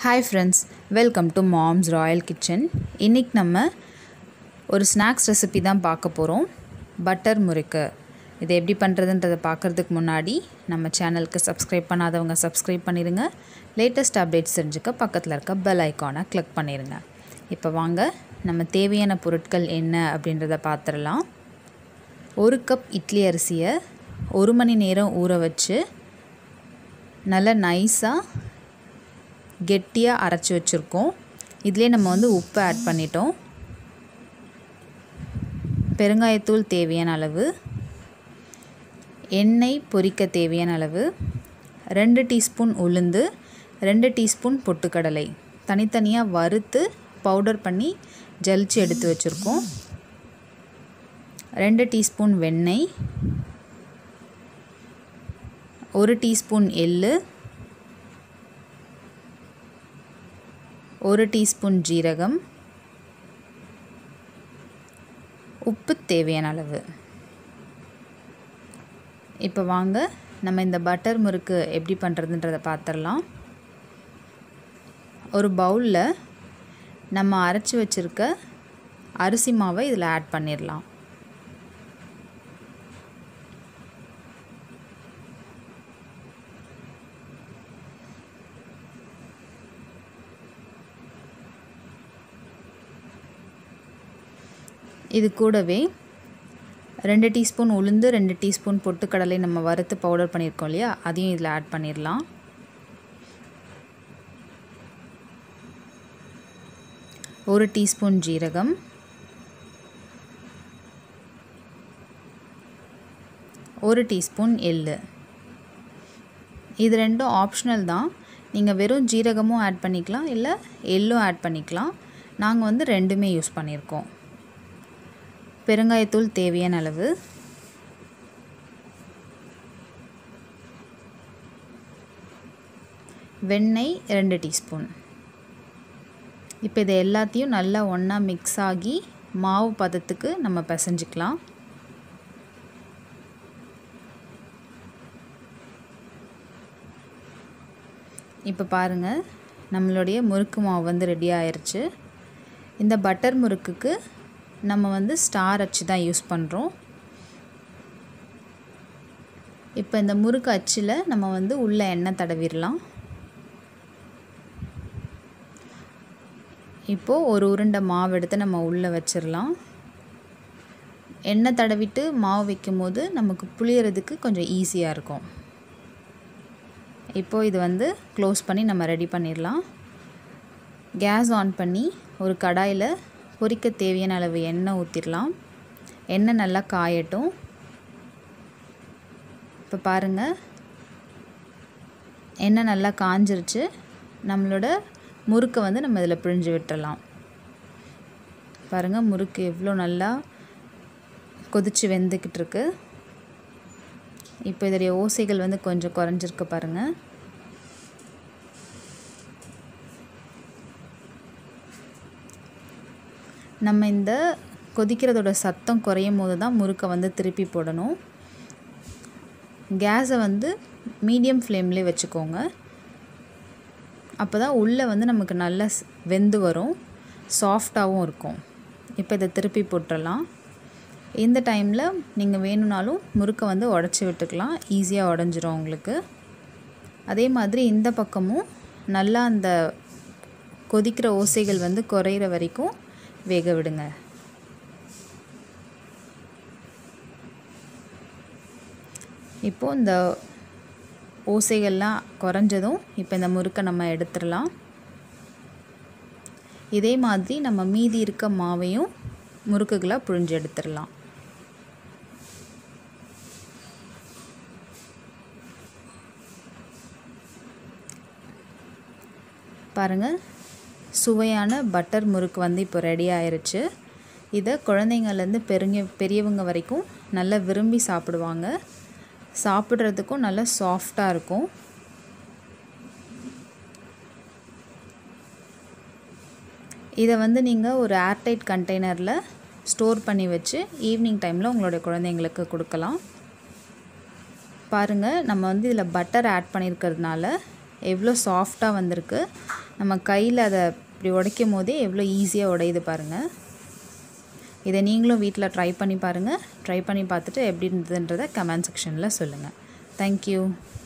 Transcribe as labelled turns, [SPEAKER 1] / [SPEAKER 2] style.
[SPEAKER 1] hi friends welcome to Mom's Royal Kitchen இன்றைக்கி நம்ம ஒரு ஸ்நாக்ஸ் ரெசிபி தான் பார்க்க போகிறோம் பட்டர் முறுக்கு இது எப்படி பண்ணுறதுன்றதை பார்க்குறதுக்கு முன்னாடி நம்ம சேனலுக்கு சப்ஸ்கிரைப் பண்ணாதவங்க சப்ஸ்கிரைப் பண்ணிடுங்க லேட்டஸ்ட் அப்டேட்ஸ் தெரிஞ்சுக்க பக்கத்தில் இருக்க பெல் ஐக்கானை கிளிக் பண்ணிடுங்க இப்போ வாங்க நம்ம தேவையான பொருட்கள் என்ன அப்படின்றத பார்த்துடலாம் ஒரு கப் இட்லி அரிசியை ஒரு மணி நேரம் ஊற வச்சு நல்லா நைஸாக கெட்டியாக அரைச்சி வச்சுருக்கோம் இதிலே நம்ம வந்து உப்பு ஆட் பண்ணிட்டோம் பெருங்காயத்தூள் தேவையான அளவு எண்ணெய் பொரிக்க தேவையான அளவு ரெண்டு டீஸ்பூன் உளுந்து ரெண்டு டீஸ்பூன் பொட்டுக்கடலை தனித்தனியாக வறுத்து பவுடர் பண்ணி ஜலிச்சு எடுத்து வச்சுருக்கோம் ரெண்டு டீஸ்பூன் வெண்ணெய் ஒரு டீஸ்பூன் எள்ளு ஒரு டீஸ்பூன் ஜீரகம் உப்பு தேவையான அளவு இப்போ வாங்க நம்ம இந்த பட்டர் முறுக்கு எப்படி பண்ணுறதுன்றதை பார்த்துடலாம் ஒரு பவுலில் நம்ம அரைச்சி வச்சுருக்க அரிசி மாவை இதில் ஆட் பண்ணிடலாம் இது கூடவே ரெண்டு டீஸ்பூன் உளுந்து ரெண்டு டீஸ்பூன் பொட்டுக்கடலை நம்ம வறுத்து பவுடர் பண்ணியிருக்கோம் இல்லையா அதையும் இதில் ஆட் பண்ணிடலாம் ஒரு டீஸ்பூன் ஜீரகம் ஒரு டீஸ்பூன் எள்ளு இது ரெண்டும் ஆப்ஷனல் தான் நீங்கள் வெறும் ஜீரகமும் ஆட் பண்ணிக்கலாம் இல்லை எள்ளும் ஆட் பண்ணிக்கலாம் நாங்கள் வந்து ரெண்டுமே யூஸ் பண்ணியிருக்கோம் பெருங்காயத்தூள் தேவையான அளவு வெண்ணெய் ரெண்டு டீஸ்பூன் இப்போ இது எல்லாத்தையும் நல்லா ஒன்றா மிக்ஸ் ஆகி மாவு பதத்துக்கு நம்ம பிசைஞ்சிக்கலாம் இப்போ பாருங்கள் நம்மளுடைய முறுக்கு மாவு வந்து ரெடி ஆயிடுச்சு இந்த பட்டர் முறுக்குக்கு நம்ம வந்து ஸ்டார் அச்சு தான் யூஸ் பண்ணுறோம் இப்போ இந்த முறுக்கு அச்சில் நம்ம வந்து உள்ளே எண்ணெய் தடவிடலாம் இப்போது ஒரு உருண்டை மாவு எடுத்து நம்ம உள்ளே வச்சிடலாம் எண்ணெய் தடவிட்டு மாவு வைக்கும் போது நமக்கு புளியறதுக்கு கொஞ்சம் ஈஸியாக இருக்கும் இப்போது இது வந்து க்ளோஸ் பண்ணி நம்ம ரெடி பண்ணிடலாம் கேஸ் ஆன் பண்ணி ஒரு கடாயில் பொரிக்க தேவையான அளவு எண்ணெய் ஊற்றிடலாம் எண்ணெய் நல்லா காயட்டும் இப்போ பாருங்கள் எண்ணெய் நல்லா காஞ்சிருச்சு நம்மளோட முறுக்கை வந்து நம்ம இதில் பிழிஞ்சு விட்டுறலாம் பாருங்கள் முறுக்கு எவ்வளோ நல்லா கொதித்து வெந்துக்கிட்டு இருக்கு இப்போ இதோடைய ஓசைகள் வந்து கொஞ்சம் குறைஞ்சிருக்கு பாருங்கள் நம்ம இந்த கொதிக்கிறதோட சத்தம் குறையும் போது தான் முறுக்கை வந்து திருப்பி போடணும் கேஸை வந்து மீடியம் ஃப்ளேம்லேயே வச்சுக்கோங்க அப்போ தான் உள்ளே வந்து நமக்கு நல்லா வெந்து வரும் சாஃப்டாகவும் இருக்கும் இப்போ இதை திருப்பி போட்டுடலாம் இந்த டைமில் நீங்கள் வேணும்னாலும் முறுக்கை வந்து உடச்சி விட்டுக்கலாம் ஈஸியாக உடஞ்சிரும் உங்களுக்கு அதே மாதிரி இந்த பக்கமும் நல்லா அந்த கொதிக்கிற ஓசைகள் வந்து குறையிற வரைக்கும் வேக விடுங்க இப்போது இந்த ஓசைகள்லாம் குறைஞ்சதும் இப்போ இந்த முறுக்கை நம்ம எடுத்துடலாம் இதே மாதிரி நம்ம மீதி இருக்க மாவையும் முறுக்குகளாக புழிஞ்சு எடுத்துடலாம் பாருங்கள் சுவையான பட்டர் முறுக்கு வந்து இப்போ ரெடி ஆயிருச்சு இதை குழந்தைங்கள்லேருந்து பெருங்க பெரியவங்க வரைக்கும் நல்லா விரும்பி சாப்பிடுவாங்க சாப்பிட்றதுக்கும் நல்லா சாஃப்டாக இருக்கும் இதை வந்து நீங்கள் ஒரு ஏர்டைட் கண்டெய்னரில் ஸ்டோர் பண்ணி வச்சு ஈவினிங் டைமில் உங்களுடைய குழந்தைங்களுக்கு கொடுக்கலாம் பாருங்கள் நம்ம வந்து இதில் பட்டர் ஆட் பண்ணியிருக்கிறதுனால எவ்வளோ சாஃப்டாக வந்திருக்கு நம்ம கையில் அதை இப்படி உடைக்கும் போதே எவ்வளோ ஈஸியாக உடையுது பாருங்கள் இதை நீங்களும் வீட்டில் ட்ரை பண்ணி பாருங்கள் ட்ரை பண்ணி பார்த்துட்டு எப்படி இருந்ததுன்றதை கமெண்ட் செக்ஷனில் சொல்லுங்கள் தேங்க்யூ